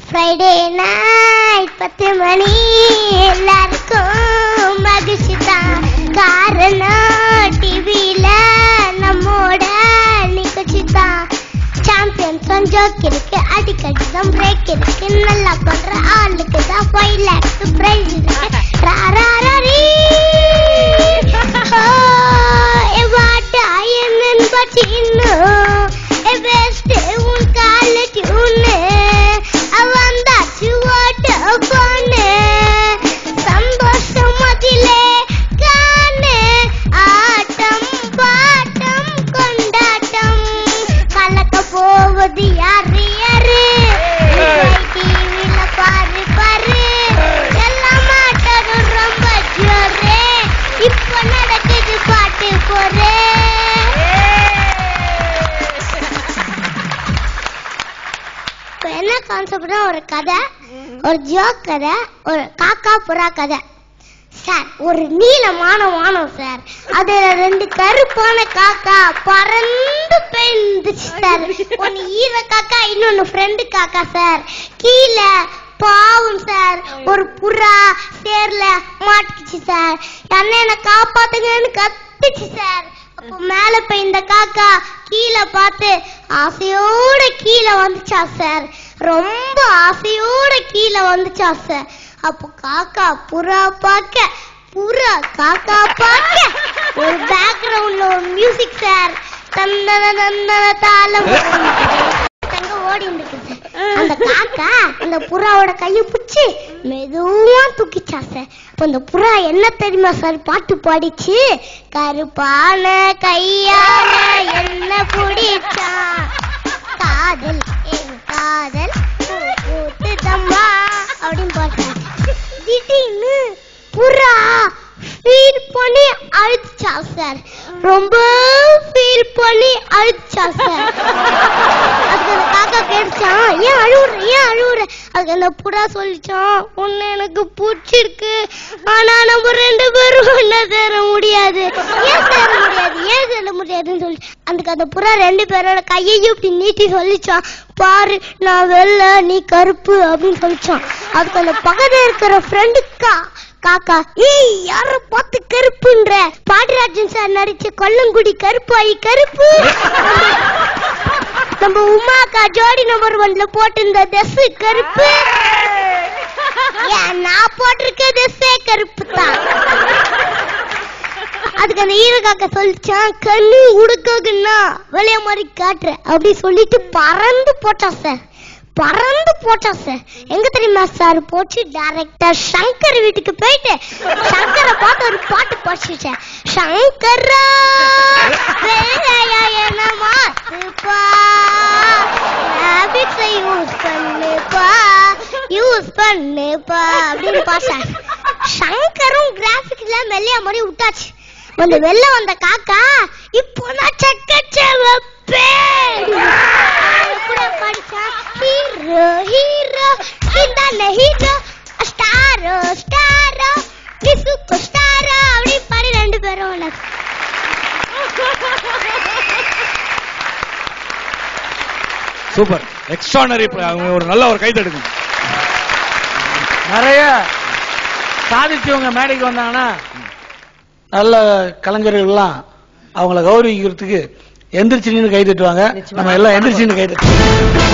Friday night பத்து மணி எல்லாருக்கும் மகிழ்ச்சி தான் காரணம் டிவியில நம்மோட நிகழ்ச்சி தான் சாம்பியன்ஸ் ஜோக் இருக்கு அடிக்கடி தான் பிரேக் இருக்கு நல்லா பண்ற ஆளுக்கு தான் ஃபைவ் லேக்ஸ் பிரைஸ் இருக்கு ரா, ரா, ரா, ரீ. ஓ, ஏ வாட்டா என் நண்பா சின்னு. ஏ best உன் காலு tune. வந்தாச்சு ஓட்ட பொண்ணு. சந்தோஷம் அதிலே காணு. ஆட்டம் பாட்டம் கொண்டாட்டம் கலக்க போவது யாரு யாரு டிவில பாரு பாரு எல்லா மாட்டரும் ரொம்ப ஜோரு இப்ப நடக்குது பாட்டு போரு இப்ப என்ன கான்செப்ட்னா ஒரு கதை ஒரு ஜோக் கதை ஒரு காக்கா புறா கதை சார் ஒரு நீளமான வானம் சார் அதுல ரெண்டு கருப்பான காக்கா பறந்து பெய்ந்துச்சு சார் ஒன்னு ஈர காக்கா இன்னொன்னு ஃப்ரெண்டு காக்கா சார் கீழே பாவம் சார் ஒரு புறா சேர்ல மாட்டிக்கிச்சு சார் அண்ணன் என்ன காப்பாத்துங்கன்னு கத்துச்சு சார் அப்போ மேல பெய்ந்த காக்கா கீழே பார்த்து ஆசையோட கீழே வந்துச்சா சார் ரொம்ப ஆசையோட கீழே வந்துச்சா சார் அப்போ காக்கா புறா பார்க்க புறா காக்கா பார்க்க ஒரு பேக்ரவுண்ட்ல ஒரு மியூசிக் சார் தந்தன தந்தன தாளம் தங்க ஓடி இருக்குது அந்த காக்கா அந்த புறாவோட கையை பிடிச்சி மெதுவா தூக்கிச்சா சார் அப்ப அந்த புறா என்ன தெரியுமா சார் பாட்டு பாடிச்சு கருப்பான கையால என்ன பிடிச்சா காதல் என் காதல் பூ பூத்துதம்மா அப்படின்னு பாடுறாங்க திடீர்னு புறா ஃபீல் பண்ணி அழுச்சா சார் ரொம்ப ஃபீல் பண்ணி அழுச்சா சார் அதுக்கு அந்த காக்கா கேட்டுச்சான் ஏன் அழுவுற ஏன் அழுவுற அதுக்கு அந்த புறா சொல்லிச்சான் உன்னை எனக்கு பிடிச்சிருக்கு ஆனா நம்ம ரெண்டு பேரும் ஒன்ன சேர முடியாது ஏன் சேர முடியாது ஏன் சேர முடியாதுன்னு சொல்லி அதுக்கு அந்த புறா ரெண்டு பேரோட கையையும் இப்படி நீட்டி சொல்லிச்சான் பாரு நான் வெள்ளை நீ கருப்பு அப்படின்னு சொல்லிச்சான் அதுக்கு அந்த பக்கத்துல இருக்கிற ஃப்ரெண்டுக்கா காக்கா ஏய் யார பார்த்து கருப்புன்ற பாண்டியராஜன் சார் நடிச்ச கொல்லங்குடி கருப்பாயி கருப்பு நம்ம உமாக்கா ஜோடி நம்பர் ஒன்ல போட்டிருந்த ட்ரெஸ் கருப்பு ஏன் நான் போட்டிருக்க ட்ரெஸ்ஸே கருப்பு தான் அதுக்கு அந்த ஈரக்காக்க சொல்லிச்சான் கண்ணு உடுக்குன்னா வெளிய மாதிரி காட்டுற அப்படி சொல்லிட்டு பறந்து போட்டான் சார் பறந்து போட்டான் சார் எங்க தெரியுமா சார் போச்சு டைரக்டர் சங்கர் வீட்டுக்கு போயிட்டு சங்கரை பார்த்து ஒரு பாட்டு படிச்சுட்டேன் சங்கரா வேலையா என்ன மாத்துப்பா ஹேபிட்ஸை யூஸ் பண்ணுப்பா யூஸ் பண்ணுப்பா அப்படின்னு பாட்டாங்க சங்கரும் கிராஃபிக்ல மெல்லிய மாதிரி விட்டாச்சு அந்த வெளில வந்த காக்கா இப்போ நான் சக்கச்ச வைப்பேன் கூட படிச்சா ஹீரோ ஹீரோ இந்தாண்ட ஹீரோ ஸ்டாரோ ஸ்டாரோ கிசுக்கு ஸ்டாரோ அப்படி பாடி ரெண்டு பேரும் உனக்கு சூப்பர் எக்ஸ்ட்ரானரி ஒரு நல்ல ஒரு கை தடுக்கும் நிறைய சாதிச்சவங்க மேடைக்கு வந்தாங்கன்னா நல்ல கலைஞர்கள்லாம் அவங்கள கௌரவிக்கிறதுக்கு எந்திரிச்சு நின்று கை தட்டுவாங்க நம்ம எல்லாம் எந்திரிச்சு நின்று கை தட்டுவோம்